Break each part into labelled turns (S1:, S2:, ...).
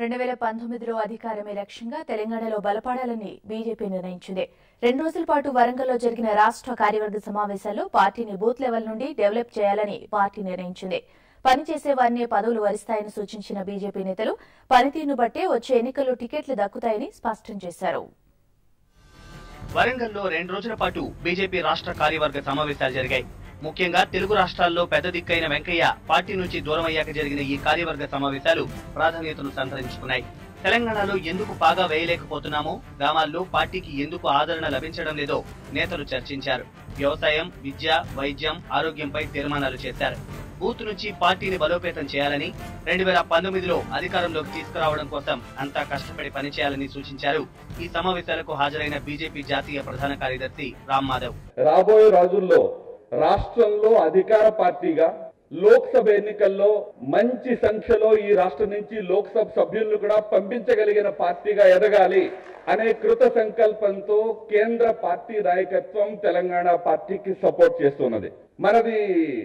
S1: రెండు వేల పంతొమ్మిదిలో అధికారమే లక్ష్యంగా తెలంగాణలో బలపడాలని బీజేపీ నిర్ణయించింది రెండు రోజుల పాటు వరంగల్లో జరిగిన రాష్ట్ర కార్యవర్గ సమావేశాల్లో పార్టీని బూత్ లెవెల్ నుండి డెవలప్ చేయాలని పార్టీ నిర్ణయించింది పనిచేసే వారినే పదవులు వరిస్తాయని సూచించిన బీజేపీ నేతలు పనితీరును బట్టే వచ్చే ఎన్నికల్లో టికెట్లు దక్కుతాయని స్పష్టం చేశారు
S2: వరంగల్లో రెండు రోజుల పాటు బీజేపీ రాష్ట్ర కార్యవర్గ సమావేశాలు జరిగాయి ముఖ్యంగా తెలుగు రాష్ట్రాల్లో పెద్ద దిక్కైన వెంకయ్య పార్టీ నుంచి దూరం అయ్యాక జరిగిన ఈ కార్యవర్గ సమావేశాలు ప్రాధాన్యతను సంతరించుకున్నాయి తెలంగాణలో ఎందుకు పాగా వేయలేకపోతున్నామో గ్రామాల్లో పార్టీకి ఎందుకు ఆదరణ లభించడం లేదో నేతలు చర్చించారు వ్యవసాయం విద్య వైద్యం ఆరోగ్యంపై తీర్మానాలు చేశారు బూత్ నుంచి పార్టీని బలోపేతం చేయాలని రెండు వేల పంతొమ్మిదిలో అధికారంలోకి తీసుకురావడం కోసం అంతా కష్టపడి పనిచేయాలని సూచించారు ఈ సమావేశాలకు హాజరైన బీజేపీ జాతీయ ప్రధాన కార్యదర్శి రామ్ మాధవ్
S3: రాబోయే రోజుల్లో రాష్ట్రంలో అధికార పార్టీగా లోక్సభ ఎన్నికల్లో మంచి సంఖ్యలో ఈ రాష్ట్రం నుంచి లోక్సభ సభ్యులను కూడా పంపించగలిగిన పార్టీగా ఎదగాలి అనే కృత సంకల్పంతో కేంద్ర పార్టీ నాయకత్వం తెలంగాణ పార్టీకి సపోర్ట్ చేస్తున్నది మనది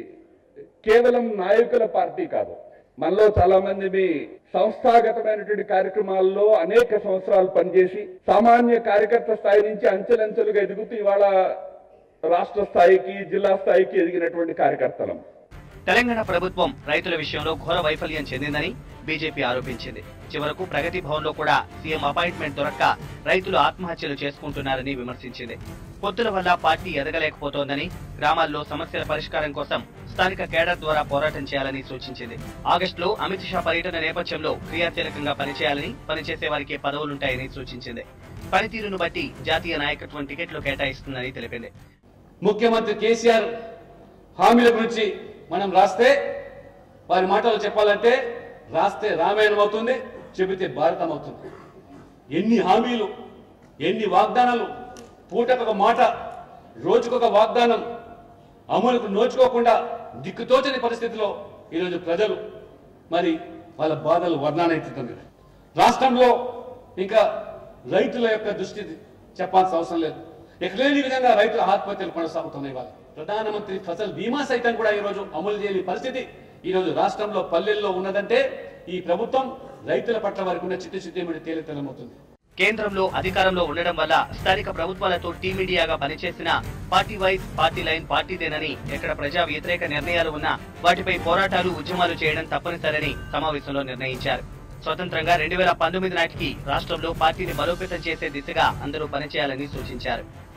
S3: కేవలం నాయకుల పార్టీ కాదు మనలో చాలా మంది మీ సంస్థాగతమైనటువంటి కార్యక్రమాల్లో అనేక సంవత్సరాలు పనిచేసి సామాన్య కార్యకర్త స్థాయి నుంచి అంచెలంచెలుగా ఎదుగుతూ ఇవాళ రాష్ట్ర స్థాయికి జిల్లా స్థాయికి ఎదిగినటువంటి కార్యకర్తలం
S2: తెలంగాణ ప్రభుత్వం రైతుల విషయంలో ఘోర వైఫల్యం చెందిందని బీజేపీ ఆరోపించింది చివరకు ప్రగతి భవన్ లో కూడా సీఎం అపాయింట్మెంట్ దొరక్క రైతులు ఆత్మహత్యలు చేసుకుంటున్నారని విమర్శించింది పొత్తుల వల్ల పార్టీ ఎదగలేకపోతోందని గ్రామాల్లో సమస్యల పరిష్కారం కోసం స్థానిక కేడర్ ద్వారా పోరాటం చేయాలని సూచించింది ఆగస్టులో అమిత్ షా పర్యటన నేపథ్యంలో క్రియాశీలకంగా పనిచేయాలని పనిచేసే వారికి పదవులుంటాయని సూచించింది పనితీరును బట్టి జాతీయ నాయకత్వం టికెట్లు కేటాయిస్తుందని తెలిపింది
S4: ముఖ్యమంత్రి కేసీఆర్ హామీల గురించి మనం రాస్తే వారి మాటలు చెప్పాలంటే రాస్తే రామాయణం అవుతుంది చెబితే భారతం అవుతుంది ఎన్ని హామీలు ఎన్ని వాగ్దానాలు పూటకొక మాట రోజుకొక వాగ్దానం అమలుకు నోచుకోకుండా దిక్కుతోచని పరిస్థితిలో ఈరోజు ప్రజలు మరి వాళ్ళ బాధలు వర్ణానెత్తుతుంది రాష్ట్రంలో ఇంకా రైతుల యొక్క దృష్టి చెప్పాల్సిన అవసరం లేదు ఎక్కలేని విధంగా రైతుల ఆత్మహత్యలు కొనసాగుతున్నాయి వాళ్ళు ప్రధానమంత్రి ఫసల్ బీమా సైతం కూడా ఈరోజు అమలు చేయని పరిస్థితి ఈరోజు రాష్ట్రంలో పల్లెల్లో ఉన్నదంటే ఈ ప్రభుత్వం రైతుల పట్ల వారికి ఉన్న చిత్తశుద్ధి తేలితెలమవుతుంది
S2: కేంద్రంలో అధికారంలో ఉండడం వల్ల స్థానిక ప్రభుత్వాలతో టీమీడియాగా పనిచేసిన పార్టీ వైజ్ పార్టీ లైన్ పార్టీదేనని ఎక్కడ ప్రజా వ్యతిరేక నిర్ణయాలు ఉన్నా వాటిపై పోరాటాలు ఉద్యమాలు చేయడం తప్పనిసరని సమావేశంలో నిర్ణయించారు స్వతంత్రంగా రెండు వేల పంతొమ్మిది నాటికి రాష్ట్రంలో పార్టీని బలోపేతం చేసే దిశగా అందరూ పనిచేయాలని సూచించారు